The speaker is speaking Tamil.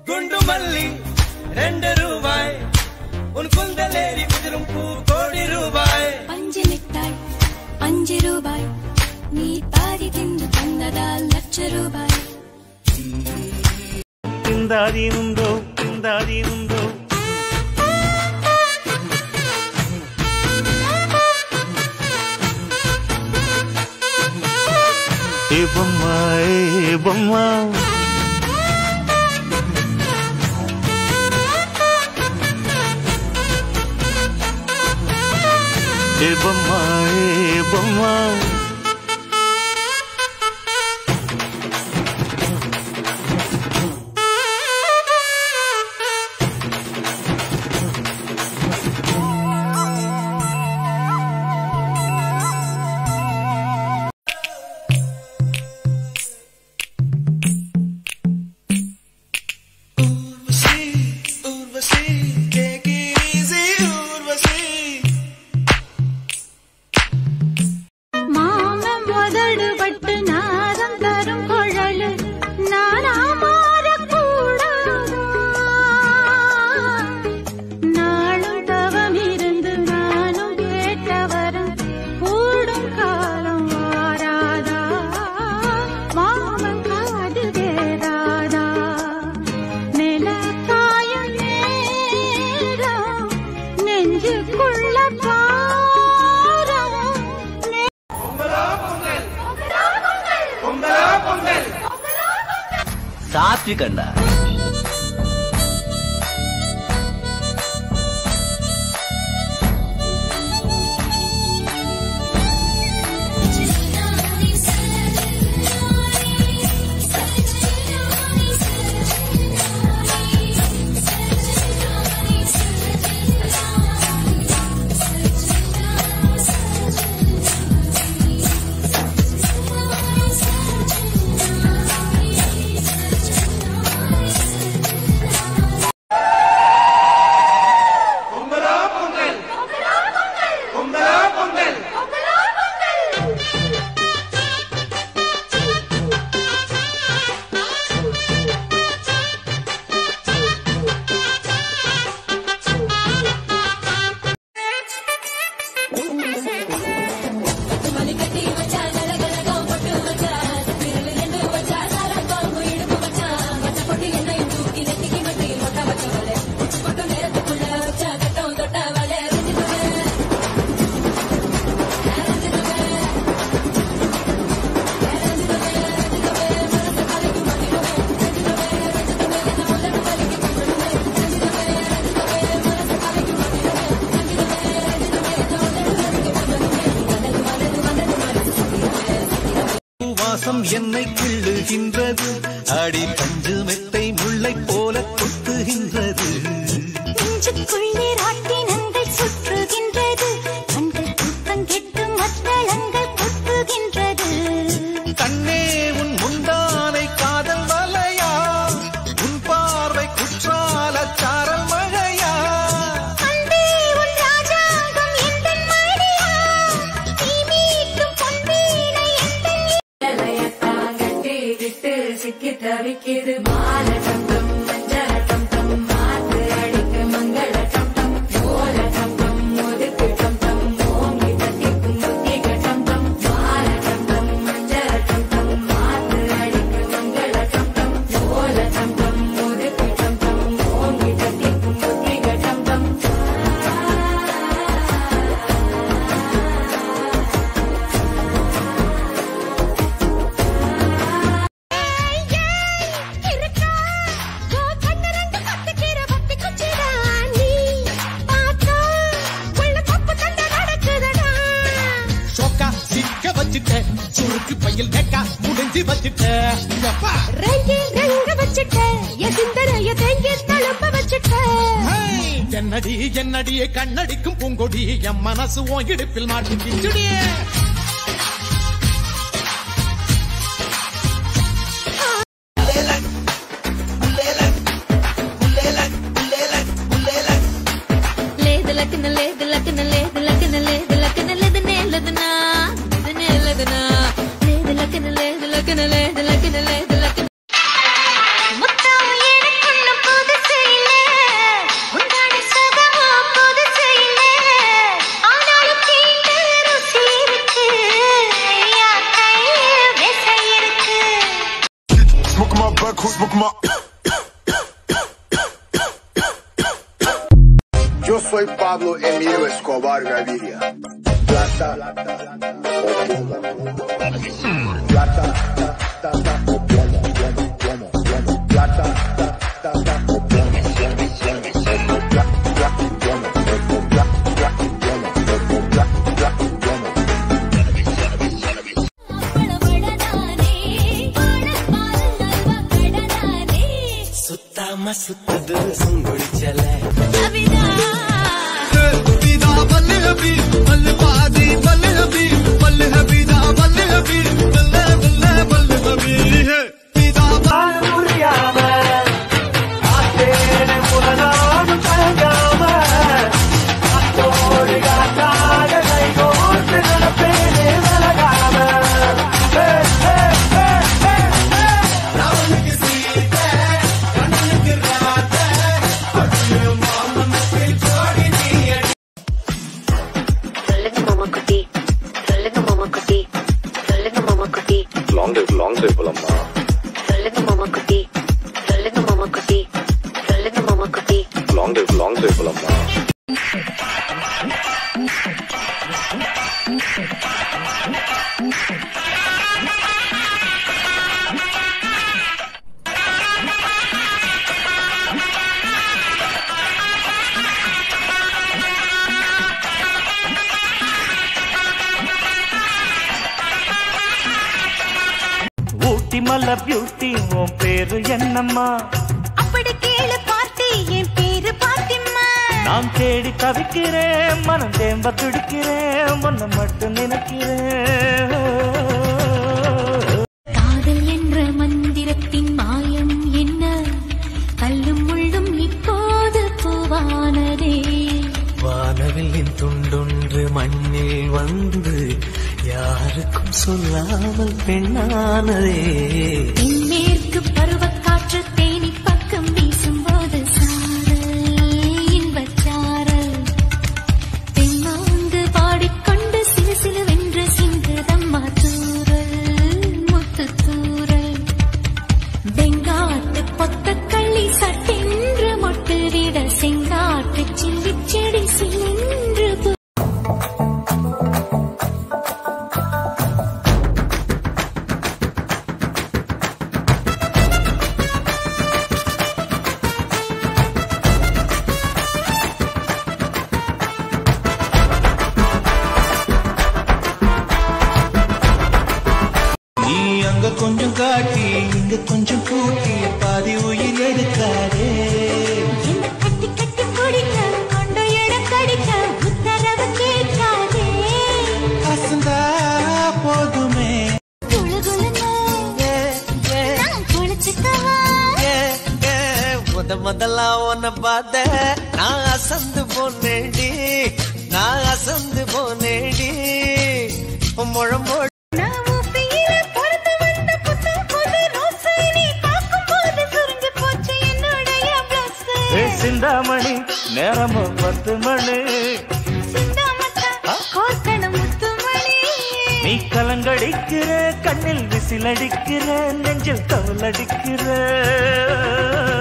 குண்டு மல்லி ரெண்டு ரூபாய் உன் குந்தலேறி உதிரும் பூ கோடி ரூபாய் பஞ்சு மிட்டாய் அஞ்சு ரூபாய் நீ பாதி தின்று தந்ததால் லட்ச ரூபாய் திந்தாதி உண்டோ திந்தாதி உண்டோ ஏ பொம்மா ஏ பொம்மா ஏ பொம்மா ஏ பொம்மா மாமன் முதடு பட்டு நாதம் தரும் குழலு நானா மாறக்கூடாதா நாளும் தவம் இருந்து நானும் கேட்டவரும் கூடும் காலம் வாராதா மாமன் காது கேராதா நில காயும் நேரம் நெஞ்சுக்குள்ள பாரம் சாத்விகண்டா வாசம் என்னை கிள்ளுகின்றது அடி பஞ்சு மெத்தை முல்லை போல கொத்துகின்றது நெஞ்சுக்குள்ளே ராட்டினங்கள் சுற்றுகின்றது கண்கள் தூக்கம் கெட்டு மத்தளங்கள் கொட்டுகின்றது கண்ணே உன் முந்தானை காதல் வலையா உன் பார்வை குற்றால சாரல் மழையா அன்பே உன் ராஜாங்கம் எந்தன் மடியா நீ மீட்டும் பொன்வீணை எந்தன் இருக்கா ஓ கண்ணரண்டு பத்துக்கிற பத்தி குச்சிடா நீ பார்த்தா உள்ள தப்பு தண்ட நடக்குதடா சொக்கா சிக்க வச்சுட்ட சுருக்கு பையில் நெக்கா முடிஞ்சு வச்சுட்ட எப்பா ரெங்கி ரெங்க வச்சுட்ட என் சிந்தனைய தேங்கி தழும்ப வச்சுட்ட ஹேய், என்னடி என்னடியே கண்ணடிக்கும் பூங்கொடி என் மனசு உன் இடுப்பில் மாட்டிக்கிச்சுடியே లేదు లకిన లేదు లకిన లేదు లకిన లేదు లకిన లేదు నేలదునా ఇది నేలదునా లేదు లకిన లేదు లకిన లేదు లకిన లేదు లకిన முத்தம் எனக்குள்ள Yo soy Pablo Emilio Escobar Gaviria. Plata o plomo. Plata ta, ta, ta, o plomo, plomo, plomo, plomo. Plata ta, ta, ta, o plomo, plomo, plomo, plomo. Pla, pla, plomo, plomo, pla, pla, plomo, plomo, pla, pla, plomo. பழவழதானே வாழப்பால் நல்வ கடலானே சுத்தாம சுத்துது சுங்குடிச்சல கவிதா சொல்லுங்க மாமா குட்டி சொல்லுங்க மாமா குட்டி சொல்லுங்க மாமா குட்டி லாங் டிரைவ் லாங் டிரைவ் போலாமா சொல்லுங்க மாமா குட்டி சொல்லுங்க மாமா குட்டி சொல்லுங்க மாமா குட்டி லாங் டிரைவ் லாங் டிரைவ் போலாமா ஊட்டி மலை பியூட்டி உன் பேரு என்னம்மா அப்படி கேளு பார்ட்டி என் பேரு பாத்திம்மா நான் தேடி தவிக்கிறேன் மனம் தேம்ப துடிக்கிறேன் உன்னை மட்டும் நினைக்கிறேன் காதல் என்ற மந்திரத்தின் மாயம் என்ன கல்லும் முள்ளும் இப்போது பூவானதே வானவில்லின் துண்டொன்று மண்ணில் வந்து யாருக்கும் சொல்லாமல் பெண்ணானதே தென்மேற்கு பருவக்காற்று தேனி பக்கம் வீசும்போது சாரல் இன்பச்சாரல் தென்னாந்து பாடிக்கொண்டு சிலு சிலுவென்று சிங்கதம்மா தூரல் முத்து தூரல் வெங்காட்டு பொத்த கள்ளி சட்டென்று மொட்டு விட செங்காட்டு சில்லிச் செடி சிலென்று பு- நீ அங்க கொஞ்சம் காட்டி இங்க கொஞ்சம் கூட்டி பாதி உயிர் எடுக்காதே என்ன கட்டி கட்டி பிடிக்க கொண்ட இடம் கடிக்க உத்தரவு கேட்காதே அசந்தா போதுமே குளுகுளுன்னு நான் குளிச்சுக்கவா முத முதலா உன்னை பார்த்த நான் அசந்து போனேடி நான் அசந்து போனேடி முழம்போ நான் ஊப்பியில பிறந்து வந்த புத்தம் புது ரோஸை நீ பார்க்கும்போது சுருங்கி போச்சு என்னுடைய blouse. ஏ சிந்தாமணி நேரமும் பத்து மணி சிந்தாமத்தா, கோர்க்கணும் முத்துமணி. நீ கலங்கடிக்கிற கண்ணில் விசிலடிக்கிற நெஞ்சில் கவலடிக்கிற